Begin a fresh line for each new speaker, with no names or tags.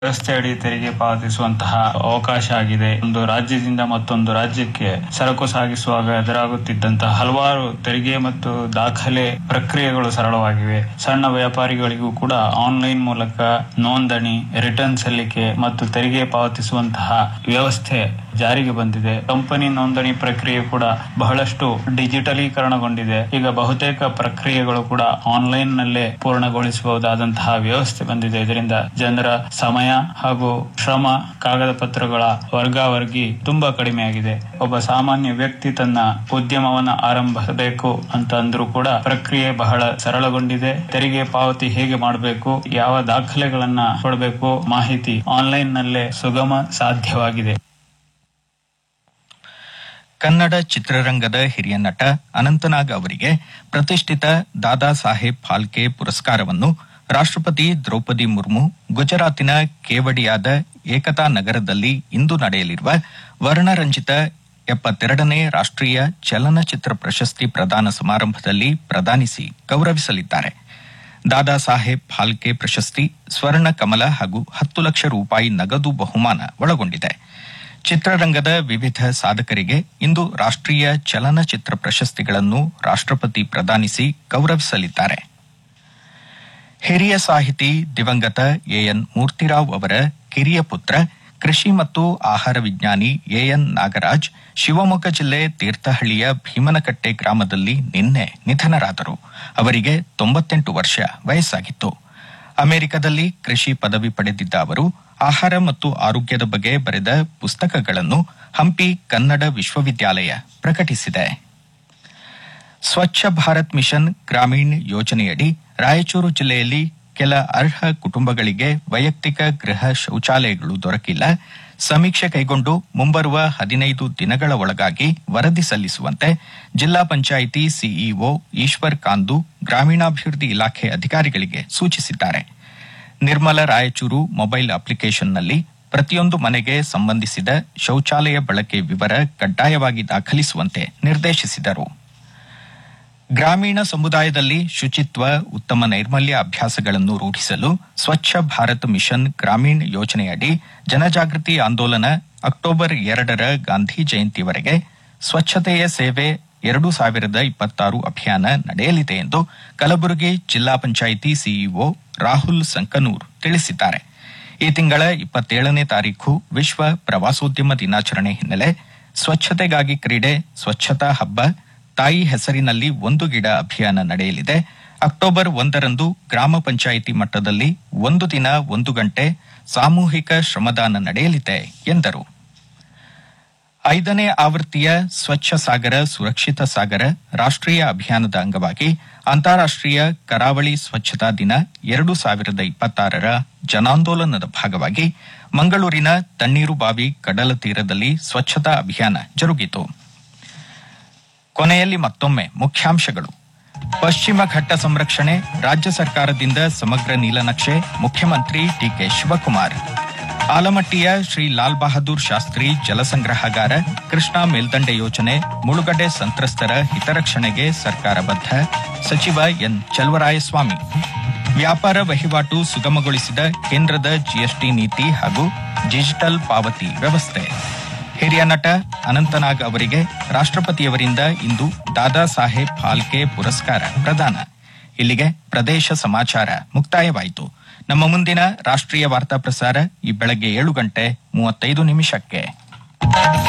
ವ್ಯವಸ್ಥೆಯಡಿ ತೆರಿಗೆ ಪಾವತಿಸುವಂತಹ ಅವಕಾಶ ಆಗಿದೆ ಒಂದು ರಾಜ್ಯದಿಂದ ಮತ್ತೊಂದು ರಾಜ್ಯಕ್ಕೆ ಸರಕು ಸಾಗಿಸುವಾಗ ಎದುರಾಗುತ್ತಿದ್ದಂತಹ ಹಲವಾರು ತೆರಿಗೆ ಮತ್ತು ದಾಖಲೆ ಪ್ರಕ್ರಿಯೆಗಳು ಸರಳವಾಗಿವೆ ಸಣ್ಣ ವ್ಯಾಪಾರಿಗಳಿಗೂ ಕೂಡ ಆನ್ಲೈನ್ ಮೂಲಕ ನೋಂದಣಿ ರಿಟರ್ನ್ ಸಲ್ಲಿಕೆ ಮತ್ತು ತೆರಿಗೆ ಪಾವತಿಸುವಂತಹ ವ್ಯವಸ್ಥೆ ಜಾರಿಗೆ ಬಂದಿದೆ ಕಂಪನಿ ನೋಂದಣಿ ಪ್ರಕ್ರಿಯೆ ಕೂಡ ಬಹಳಷ್ಟು ಡಿಜಿಟಲೀಕರಣಗೊಂಡಿದೆ ಈಗ ಬಹುತೇಕ ಪ್ರಕ್ರಿಯೆಗಳು ಕೂಡ ಆನ್ಲೈನ್ ನಲ್ಲೇ ಪೂರ್ಣಗೊಳಿಸಬಹುದಾದಂತಹ ವ್ಯವಸ್ಥೆ ಬಂದಿದೆ ಇದರಿಂದ ಜನರ ಸಮಯ ಹಾಗೂ ಶ್ರಮ ಕಾಗದ ಪತ್ರಗಳ ವರ್ಗಾವರ್ಗಿ ತುಂಬಾ ಕಡಿಮೆ ಆಗಿದೆ ಒಬ್ಬ ಸಾಮಾನ್ಯ ವ್ಯಕ್ತಿ ತನ್ನ ಉದ್ಯಮವನ್ನ ಆರಂಭಿಸಬೇಕು ಅಂತ ಅಂದ್ರೂ ಕೂಡ ಪ್ರಕ್ರಿಯೆ ಬಹಳ ಸರಳಗೊಂಡಿದೆ ತೆರಿಗೆ ಪಾವತಿ ಹೇಗೆ ಮಾಡಬೇಕು ಯಾವ ದಾಖಲೆಗಳನ್ನ ಕೊಡಬೇಕು ಮಾಹಿತಿ ಆನ್ಲೈನ್ ನಲ್ಲೇ ಸುಗಮ ಸಾಧ್ಯವಾಗಿದೆ
ಕನ್ನಡ ಚಿತ್ರರಂಗದ ಹಿರಿಯ ನಟ ಅನಂತನಾಗ್ ಅವರಿಗೆ ಪ್ರತಿಷ್ಠಿತ ದಾದಾ ಸಾಹೇಬ್ ಫಾಲ್ಕೆ ಪುರಸ್ಕಾರವನ್ನು ರಾಷ್ಟ್ರಪತಿ ದ್ರೌಪದಿ ಮುರ್ಮು ಗುಜರಾತಿನ ಕೇವಡಿಯಾದ ಏಕತಾ ನಗರದಲ್ಲಿ ಇಂದು ನಡೆಯಲಿರುವ ವರ್ಣರಂಜಿತ ಎಪ್ಪತ್ತೆರಡನೇ ರಾಷ್ಟ್ರೀಯ ಚಲನಚಿತ್ರ ಪ್ರಶಸ್ತಿ ಪ್ರದಾನ ಸಮಾರಂಭದಲ್ಲಿ ಪ್ರದಾನಿಸಿ ಗೌರವಿಸಲಿದ್ದಾರೆ ದಾದಾ ಸಾಹೇಬ್ ಫಾಲ್ಕೆ ಪ್ರಶಸ್ತಿ ಸ್ವರ್ಣ ಕಮಲ ಹಾಗೂ ಹತ್ತು ಲಕ್ಷ ರೂಪಾಯಿ ನಗದು ಬಹುಮಾನ ಒಳಗೊಂಡಿದೆ ಚಿತ್ರರಂಗದ ವಿವಿಧ ಸಾಧಕರಿಗೆ ಇಂದು ರಾಷ್ಟ್ರೀಯ ಚಲನಚಿತ್ರ ಪ್ರಶಸ್ತಿಗಳನ್ನು ರಾಷ್ಟ್ರಪತಿ ಪ್ರದಾನಿಸಿ ಗೌರವಿಸಲಿದ್ದಾರೆ ಹಿರಿಯ ಸಾಹಿತಿ ದಿವಂಗತ ಎಎನ್ ಮೂರ್ತಿರಾವ್ ಅವರ ಕಿರಿಯ ಪುತ್ರ ಕೃಷಿ ಮತ್ತು ಆಹಾರ ವಿಜ್ಞಾನಿ ಎಎನ್ ನಾಗರಾಜ್ ಶಿವಮೊಗ್ಗ ಜಿಲ್ಲೆ ತೀರ್ಥಹಳ್ಳಿಯ ಭೀಮನಕಟ್ಟೆ ಗ್ರಾಮದಲ್ಲಿ ನಿನ್ನೆ ನಿಧನರಾದರು ಅವರಿಗೆ ತೊಂಬತ್ತೆಂಟು ವರ್ಷ ವಯಸ್ಸಾಗಿತ್ತು ಅಮೆರಿಕದಲ್ಲಿ ಕೃಷಿ ಪದವಿ ಪಡೆದಿದ್ದ ಅವರು ಆಹಾರ ಮತ್ತು ಆರೋಗ್ಯದ ಬಗ್ಗೆ ಬರೆದ ಪುಸ್ತಕಗಳನ್ನು ಹಂಪಿ ಕನ್ನಡ ವಿಶ್ವವಿದ್ಯಾಲಯ ಪ್ರಕಟಿಸಿದೆ ಸ್ವಚ್ಛ ಭಾರತ್ ಮಿಷನ್ ಗ್ರಾಮೀಣ್ ಯೋಜನೆಯಡಿ ರಾಯಚೂರು ಜಿಲ್ಲೆಯಲ್ಲಿ ಕೆಲ ಅರ್ಹ ಕುಟುಂಬಗಳಿಗೆ ವೈಯಕ್ತಿಕ ಗೃಹ ಶೌಚಾಲಯಗಳು ದೊರಕಿಲ್ಲ ಸಮೀಕ್ಷೆ ಕೈಗೊಂಡು ಮುಂಬರುವ ಹದಿನೈದು ದಿನಗಳ ಒಳಗಾಗಿ ವರದಿ ಸಲ್ಲಿಸುವಂತೆ ಜಿಲ್ಲಾ ಪಂಚಾಯಿತಿ ಸಿಇಒ ಈಶ್ವರ್ ಕಾಂದು ಗ್ರಾಮೀಣಾಭಿವೃದ್ಧಿ ಇಲಾಖೆ ಅಧಿಕಾರಿಗಳಿಗೆ ಸೂಚಿಸಿದ್ದಾರೆ ನಿರ್ಮಲ ರಾಯಚೂರು ಮೊಬೈಲ್ ಅಪ್ಲಿಕೇಶನ್ನಲ್ಲಿ ಪ್ರತಿಯೊಂದು ಮನೆಗೆ ಸಂಬಂಧಿಸಿದ ಶೌಚಾಲಯ ಬಳಕೆ ವಿವರ ಕಡ್ಡಾಯವಾಗಿ ದಾಖಲಿಸುವಂತೆ ನಿರ್ದೇಶಿಸಿದರು ಗ್ರಾಮೀಣ ಸಮುದಾಯದಲ್ಲಿ ಶುಚಿತ್ವ ಉತ್ತಮ ನೈರ್ಮಲ್ಯ ಅಭ್ಯಾಸಗಳನ್ನು ರೂಢಿಸಲು ಸ್ವಚ್ಛ ಭಾರತ್ ಮಿಷನ್ ಗ್ರಾಮೀಣ್ ಯೋಜನೆಯಡಿ ಜನಜಾಗೃತಿ ಆಂದೋಲನ ಅಕ್ಟೋಬರ್ ಎರಡರ ಗಾಂಧಿ ಜಯಂತಿವರೆಗೆ ಸ್ವಚ್ಛತೆಯ ಸೇವೆ ಎರಡು ಸಾವಿರದ ಇಪ್ಪತ್ತಾರು ಅಭಿಯಾನ ನಡೆಯಲಿದೆ ಎಂದು ಕಲಬುರಗಿ ಜಿಲ್ಲಾ ಪಂಚಾಯಿತಿ ಸಿಇಒ ರಾಹುಲ್ ಸಂಕನೂರ್ ತಿಳಿಸಿದ್ದಾರೆ ಈ ತಿಂಗಳ ಇಪ್ಪತ್ತೇಳನೇ ತಾರೀಖು ವಿಶ್ವ ಪ್ರವಾಸೋದ್ಯಮ ದಿನಾಚರಣೆ ಹಿನ್ನೆಲೆ ಸ್ವಚ್ಛತೆಗಾಗಿ ಕ್ರೀಡೆ ಸ್ವಚ್ಛತಾ ಹಬ್ಬ ತಾಯಿ ಹೆಸರಿನಲ್ಲಿ ಒಂದು ಗಿಡ ಅಭಿಯಾನ ನಡೆಯಲಿದೆ ಅಕ್ಟೋಬರ್ ಒಂದರಂದು ಗ್ರಾಮ ಪಂಚಾಯಿತಿ ಮಟ್ಟದಲ್ಲಿ ಒಂದು ದಿನ ಒಂದು ಗಂಟೆ ಸಾಮೂಹಿಕ ಶ್ರಮದಾನ ನಡೆಯಲಿದೆ ಎಂದರು ಐದನೇ ಆವೃತ್ತಿಯ ಸ್ವಚ್ಛ ಸಾಗರ ಸುರಕ್ಷಿತ ಸಾಗರ ರಾಷ್ಟ್ರೀಯ ಅಭಿಯಾನದ ಅಂಗವಾಗಿ ಅಂತಾರಾಷ್ಟ್ರೀಯ ಕರಾವಳಿ ಸ್ವಚ್ಛತಾ ದಿನ ಎರಡು ಸಾವಿರದ ಇಪ್ಪತ್ತಾರರ ಜನಾಂದೋಲನದ ಭಾಗವಾಗಿ ಮಂಗಳೂರಿನ ತಣ್ಣೀರುಬಾವಿ ಕಡಲ ತೀರದಲ್ಲಿ ಸ್ವಚ್ಛತಾ ಅಭಿಯಾನ ಜರುಗಿತು ಕೊನೆಯಲ್ಲಿ ಮತ್ತೊಮ್ಮೆ ಮುಖ್ಯಾಂಶಗಳು ಪಶ್ಚಿಮ ಘಟ್ಟ ಸಂರಕ್ಷಣೆ ರಾಜ್ಯ ಸರ್ಕಾರದಿಂದ ಸಮಗ್ರ ನೀಲನಕ್ಷೆ ಮುಖ್ಯಮಂತ್ರಿ ಡಿಕೆ ಶಿವಕುಮಾರ್ ಆಲಮಟ್ಟಿಯ ಶ್ರೀ ಲಾಲ್ ಬಹದ್ದೂರ್ ಶಾಸ್ತ್ರಿ ಜಲಸಂಗ್ರಹಾಗಾರ ಕೃಷ್ಣಾ ಮೇಲ್ದಂಡೆ ಯೋಜನೆ ಮುಳುಗಡೆ ಸಂತ್ರಸ್ತರ ಹಿತರಕ್ಷಣೆಗೆ ಸರ್ಕಾರ ಬದ್ಧ ಸಚಿವ ಎನ್ ಚಲುವರಾಯಸ್ವಾಮಿ ವ್ಯಾಪಾರ ವಹಿವಾಟು ಸುಗಮಗೊಳಿಸಿದ ಕೇಂದ್ರದ ಜಿಎಸ್ಟಿ ನೀತಿ ಹಾಗೂ ಡಿಜಿಟಲ್ ಪಾವತಿ ವ್ಯವಸ್ಥೆ ಹಿರಿಯ ನಟ ಅನಂತನಾಗ್ ಅವರಿಗೆ ರಾಷ್ಟ್ರಪತಿಯವರಿಂದ ಇಂದು ದಾದಾ ಸಾಹೇಬ್ ಫಾಲ್ಕೆ ಪುರಸ್ಕಾರ ಪ್ರದಾನ ಇಲ್ಲಿಗೆ ಪ್ರದೇಶ ಸಮಾಚಾರ ಮುಕ್ತಾಯವಾಯಿತು ನಮ್ಮ ಮುಂದಿನ ರಾಷ್ಟ್ರೀಯ ವಾರ್ತಾ ಪ್ರಸಾರ ಈ ಬೆಳಗ್ಗೆ ಏಳು ಗಂಟೆ ಮೂವತ್ತೈದು ನಿಮಿಷಕ್ಕೆ